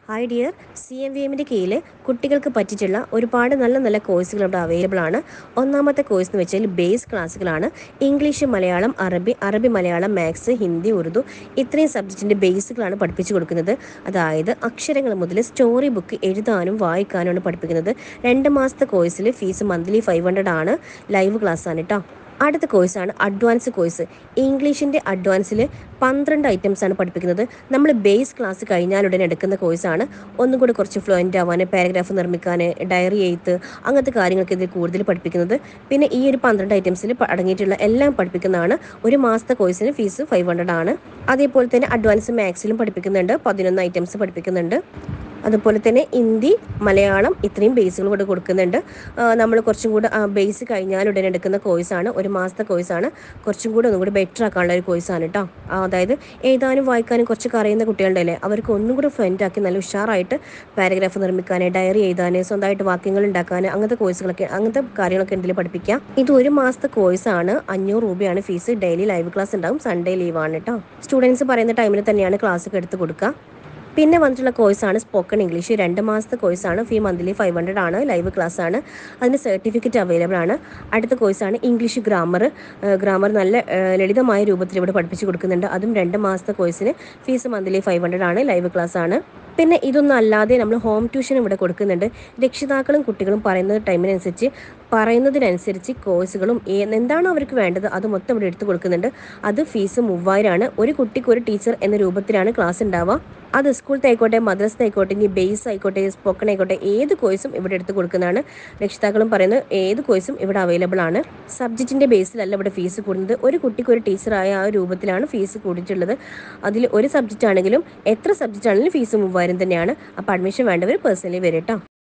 hi dear C M V എമ്മിൻ്റെ കീഴിൽ കുട്ടികൾക്ക് പറ്റിയിട്ടുള്ള ഒരുപാട് നല്ല നല്ല കോഴ്സുകൾ ഇവിടെ അവൈലബിൾ ആണ് ഒന്നാമത്തെ കോഴ്സ് എന്ന് വെച്ചാൽ ബേസ് ക്ലാസ്സുകളാണ് ഇംഗ്ലീഷ് മലയാളം അറബി അറബി മലയാളം മാത്സ് ഹിന്ദി ഉറുദു ഇത്രയും സബ്ജക്റ്റിൻ്റെ ബേസുകളാണ് പഠിപ്പിച്ചു കൊടുക്കുന്നത് അതായത് അക്ഷരങ്ങൾ മുതൽ സ്റ്റോറി ബുക്ക് എഴുതാനും വായിക്കാനുമാണ് പഠിപ്പിക്കുന്നത് രണ്ട് മാസത്തെ കോഴ്സിൽ ഫീസ് മന്ത്ലി ഫൈവ് ഹൺഡ്രഡ് ആണ് ലൈവ് ക്ലാസ് ആണ് കേട്ടോ അടുത്ത കോഴ്സാണ് അഡ്വാൻസ് കോഴ്സ് ഇംഗ്ലീഷിൻ്റെ അഡ്വാൻസിൽ പന്ത്രണ്ട് ഐറ്റംസ് ആണ് പഠിപ്പിക്കുന്നത് നമ്മൾ ബേസ് ക്ലാസ് കഴിഞ്ഞാലുടൻ എടുക്കുന്ന കോഴ്സാണ് ഒന്നും കൂടി കുറച്ച് ഫ്ലുവൻ്റ് ആവാൻ പാരഗ്രാഫ് നിർമ്മിക്കാൻ ഡയറി എഴുത്ത് അങ്ങനത്തെ കാര്യങ്ങൾക്ക് ഇതിൽ കൂടുതൽ പഠിപ്പിക്കുന്നത് പിന്നെ ഈ ഒരു പന്ത്രണ്ട് ഐറ്റംസിൽ അടങ്ങിയിട്ടുള്ള എല്ലാം പഠിപ്പിക്കുന്നതാണ് ഒരു മാസത്തെ കോഴ്സിന് ഫീസ് ഫൈവ് ഹൺഡ്രഡ് ആണ് അതേപോലെ തന്നെ അഡ്വാൻസ് മാത്സിലും പഠിപ്പിക്കുന്നുണ്ട് പതിനൊന്ന് ഐറ്റംസ് പഠിപ്പിക്കുന്നുണ്ട് അതുപോലെ തന്നെ ഹിന്ദി മലയാളം ഇത്രയും ബേസുകൾ കൂടെ കൊടുക്കുന്നുണ്ട് നമ്മൾ കുറച്ചും കൂടെ ബേസ് കഴിഞ്ഞാൽ ഉടനെ എടുക്കുന്ന കോഴ്സാണ് ഒരു മാസത്തെ കോഴ്സാണ് കുറച്ചും കൂടെ ഒന്നും കൂടി ബെറ്റർ ആക്കാനുള്ള ഒരു കോഴ്സാണ് കേട്ടോ അതായത് എഴുതാനും വായിക്കാനും കുറച്ചൊക്കെ അറിയുന്ന കുട്ടികളുണ്ടല്ലേ അവർക്ക് ഒന്നും കൂടെ ഫ്രണ്ട് ആക്കി നല്ല ഉഷാറായിട്ട് പാരഗ്രാഫ് നിർമ്മിക്കാൻ ഡയറി എഴുതാൻ സ്വന്തമായിട്ട് വാക്യങ്ങൾ ഉണ്ടാക്കാൻ അങ്ങനത്തെ കോഴ്സുകളൊക്കെ അങ്ങനത്തെ കാര്യങ്ങളൊക്കെ എന്തെങ്കിലും പഠിപ്പിക്കാം ഇത് ഒരു മാസത്തെ കോഴ്സാണ് അഞ്ഞൂറ് രൂപയാണ് ഫീസ് ഡെയിലി ലൈവ് ക്ലാസ് ഉണ്ടാവും സൺഡേ ലീവാണ് കേട്ടോ സ്റ്റുഡൻസ് പറയുന്ന ടൈമിൽ തന്നെയാണ് ക്ലാസ് ഒക്കെ എടുത്ത് കൊടുക്കുക പിന്നെ വന്നിട്ടുള്ള കോഴ്സാണ് സ്പോക്കൺ ഇംഗ്ലീഷ് രണ്ട് മാസത്തെ കോഴ്സാണ് ഫീ മന്ത്ലി ഫൈവ് ഹൺഡ്രഡ് ആണ് ലൈവ് ക്ലാസ് ആണ് അതിന് സർട്ടിഫിക്കറ്റ് അവൈലബിൾ ആണ് അടുത്ത കോഴ്സാണ് ഇംഗ്ലീഷ് ഗ്രാമർ ഗ്രാമർ നല്ല ലളിതമായ രൂപത്തിൽ ഇവിടെ പഠിപ്പിച്ച് കൊടുക്കുന്നുണ്ട് അതും രണ്ട് മാസത്തെ കോഴ്സിന് ഫീസ് മന്ത്ലി ഫൈവ് ഹൺഡ്രഡ് ആണ് ലൈവ് ക്ലാസ് ആണ് പിന്നെ ഇതൊന്നും അല്ലാതെ നമ്മൾ ഹോം ട്യൂഷൻ ഇവിടെ കൊടുക്കുന്നുണ്ട് രക്ഷിതാക്കളും കുട്ടികളും പറയുന്ന ടൈമിനനുസരിച്ച് പറയുന്നതിനനുസരിച്ച് കോഴ്സുകളും എന്താണോ അവർക്ക് വേണ്ടത് അത് മൊത്തം ഇവിടെ എടുത്തു കൊടുക്കുന്നുണ്ട് അത് ഫീസ് മൂവായിരമാണ് ഒരു കുട്ടിക്ക് ഒരു ടീച്ചർ എന്ന രൂപത്തിലാണ് ക്ലാസ് ഉണ്ടാവുക അത് സ്കൂളത്തെ ആയിക്കോട്ടെ മദ്രസത്തെ ആയിക്കോട്ടെ ഇനി ബേസ് ആയിക്കോട്ടെ സ്പോക്കൺ ആയിക്കോട്ടെ ഏത് കോഴ്സും ഇവിടെ എടുത്ത് കൊടുക്കുന്നതാണ് രക്ഷിതാക്കളും പറയുന്നത് ഏത് കോഴ്സും ഇവിടെ അവൈലബിൾ ആണ് സബ്ജക്റ്റിൻ്റെ ബേസിലല്ല ഇവിടെ ഫീസ് കൂടുന്നത് ഒരു കുട്ടിക്ക് ഒരു ടീച്ചറായ ആ രൂപത്തിലാണ് ഫീസ് കൂടിയിട്ടുള്ളത് അതിൽ ഒരു സബ്ജക്റ്റ് ആണെങ്കിലും എത്ര സബ്ജക്റ്റ് ആണെങ്കിലും ഫീസ് മൂവായിരം തന്നെയാണ് അപ്പോൾ അഡ്മിഷൻ വേണ്ടവർ പേഴ്സണലി വരും കേട്ടോ